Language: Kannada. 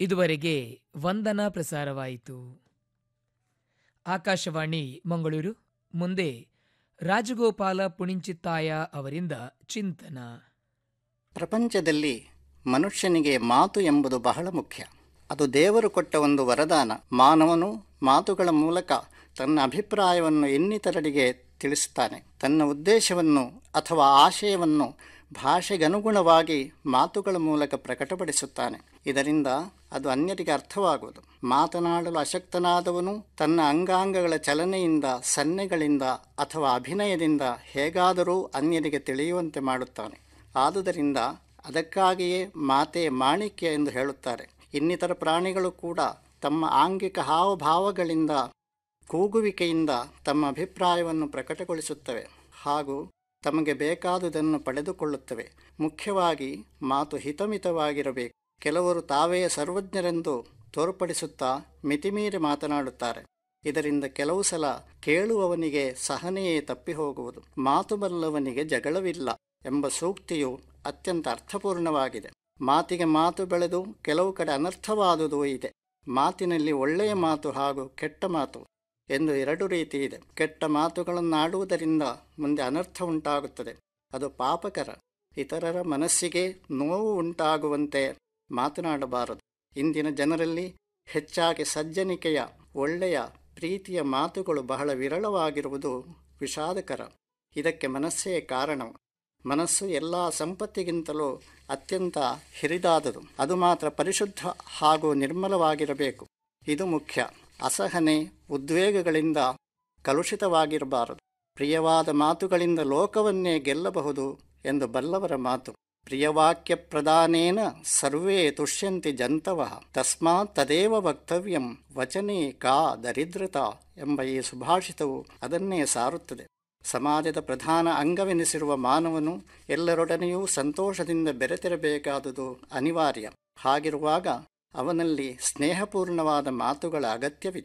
ಇದುವರೆಗೆ ವಂದನಾ ಪ್ರಸಾರವಾಯಿತು ಆಕಾಶವಾಣಿ ಮಂಗಳೂರು ಮುಂದೆ ರಾಜಗೋಪಾಲ ಪುಣಿಂಚಿತ್ತಾಯ ಅವರಿಂದ ಚಿಂತನ ಪ್ರಪಂಚದಲ್ಲಿ ಮನುಷ್ಯನಿಗೆ ಮಾತು ಎಂಬುದು ಬಹಳ ಮುಖ್ಯ ಅದು ದೇವರು ಕೊಟ್ಟ ಒಂದು ವರದಾನ ಮಾನವನು ಮಾತುಗಳ ಮೂಲಕ ತನ್ನ ಅಭಿಪ್ರಾಯವನ್ನು ಇನ್ನಿತರರಿಗೆ ತಿಳಿಸುತ್ತಾನೆ ತನ್ನ ಉದ್ದೇಶವನ್ನು ಅಥವಾ ಆಶಯವನ್ನು ಭಾಷೆಗನುಗುಣವಾಗಿ ಮಾತುಗಳ ಮೂಲಕ ಪ್ರಕಟಪಡಿಸುತ್ತಾನೆ ಇದರಿಂದ ಅದು ಅನ್ಯರಿಗೆ ಅರ್ಥವಾಗುವುದು ಮಾತನಾಡಲು ಅಶಕ್ತನಾದವನು ತನ್ನ ಅಂಗಾಂಗಗಳ ಚಲನೆಯಿಂದ ಸನ್ನೆಗಳಿಂದ ಅಥವಾ ಅಭಿನಯದಿಂದ ಹೇಗಾದರೂ ಅನ್ಯರಿಗೆ ತಿಳಿಯುವಂತೆ ಮಾಡುತ್ತಾನೆ ಆದುದರಿಂದ ಅದಕ್ಕಾಗಿಯೇ ಮಾತೆ ಮಾಣಿಕ್ಯ ಎಂದು ಹೇಳುತ್ತಾರೆ ಇನ್ನಿತರ ಪ್ರಾಣಿಗಳು ಕೂಡ ತಮ್ಮ ಆಂಗಿಕ ಹಾವಭಾವಗಳಿಂದ ಕೂಗುವಿಕೆಯಿಂದ ತಮ್ಮ ಅಭಿಪ್ರಾಯವನ್ನು ಪ್ರಕಟಗೊಳಿಸುತ್ತವೆ ಹಾಗೂ ತಮಗೆ ಬೇಕಾದುದನ್ನು ಪಡೆದುಕೊಳ್ಳುತ್ತವೆ ಮುಖ್ಯವಾಗಿ ಮಾತು ಹಿತಮಿತವಾಗಿರಬೇಕು ಕೆಲವರು ತಾವೇ ಸರ್ವಜ್ಞರೆಂದು ತೋರ್ಪಡಿಸುತ್ತಾ ಮಿತಿಮೀರಿ ಮಾತನಾಡುತ್ತಾರೆ ಇದರಿಂದ ಕೆಲವು ಸಲ ಕೇಳುವವನಿಗೆ ಸಹನೆಯೇ ತಪ್ಪಿ ಹೋಗುವುದು ಮಾತು ಬಲ್ಲವನಿಗೆ ಜಗಳವಿಲ್ಲ ಎಂಬ ಸೂಕ್ತಿಯು ಅತ್ಯಂತ ಅರ್ಥಪೂರ್ಣವಾಗಿದೆ ಮಾತಿಗೆ ಮಾತು ಬೆಳೆದು ಕೆಲವು ಕಡೆ ಅನರ್ಥವಾದುದು ಇದೆ ಮಾತಿನಲ್ಲಿ ಒಳ್ಳೆಯ ಮಾತು ಹಾಗೂ ಕೆಟ್ಟ ಮಾತು ಎಂದು ಎರಡು ರೀತಿ ಇದೆ ಕೆಟ್ಟ ಮಾತುಗಳನ್ನಾಡುವುದರಿಂದ ಮುಂದೆ ಅನರ್ಥ ಉಂಟಾಗುತ್ತದೆ ಅದು ಪಾಪಕರ ಇತರರ ಮನಸ್ಸಿಗೆ ನೋವು ಉಂಟಾಗುವಂತೆ ಮಾತನಾಡಬಾರದು ಇಂದಿನ ಜನರಲ್ಲಿ ಹೆಚ್ಚಾಗಿ ಸಜ್ಜನಿಕೆಯ ಒಳ್ಳೆಯ ಪ್ರೀತಿಯ ಮಾತುಗಳು ಬಹಳ ವಿರಳವಾಗಿರುವುದು ವಿಷಾದಕರ ಇದಕ್ಕೆ ಮನಸ್ಸೇ ಕಾರಣ ಮನಸ್ಸು ಎಲ್ಲ ಸಂಪತ್ತಿಗಿಂತಲೂ ಅತ್ಯಂತ ಹಿರಿದಾದುದು ಅದು ಮಾತ್ರ ಪರಿಶುದ್ಧ ಹಾಗೂ ನಿರ್ಮಲವಾಗಿರಬೇಕು ಇದು ಮುಖ್ಯ ಅಸಹನೆ ಉದ್ವೇಗಗಳಿಂದ ಕಲುಷಿತವಾಗಿರಬಾರದು ಪ್ರಿಯವಾದ ಮಾತುಗಳಿಂದ ಲೋಕವನ್ನೇ ಗೆಲ್ಲಬಹುದು ಎಂದು ಬಲ್ಲವರ ಮಾತು ಪ್ರಿಯವಾಕ್ಯ ಪ್ರದಾನೇನ ಸರ್ವೇ ತುಷ್ಯಂತಿ ಜಂತವ ತಸ್ಮಾತ್ ತದೇವ ವಕ್ತವ್ಯಂ ವಚನೇ ಕಾ ದರಿದ್ರತಾ ಎಂಬ ಈ ಸುಭಾಷಿತವು ಅದನ್ನೇ ಸಾರುತ್ತದೆ ಸಮಾಜದ ಪ್ರಧಾನ ಅಂಗವೆನಿಸಿರುವ ಮಾನವನು ಎಲ್ಲರೊಡನೆಯೂ ಸಂತೋಷದಿಂದ ಬೆರೆತಿರಬೇಕಾದುದು ಅನಿವಾರ್ಯ ಹಾಗಿರುವಾಗ ಅವನಲ್ಲಿ ಸ್ನೇಹಪೂರ್ಣವಾದ ಮಾತುಗಳ ಅಗತ್ಯವಿದೆ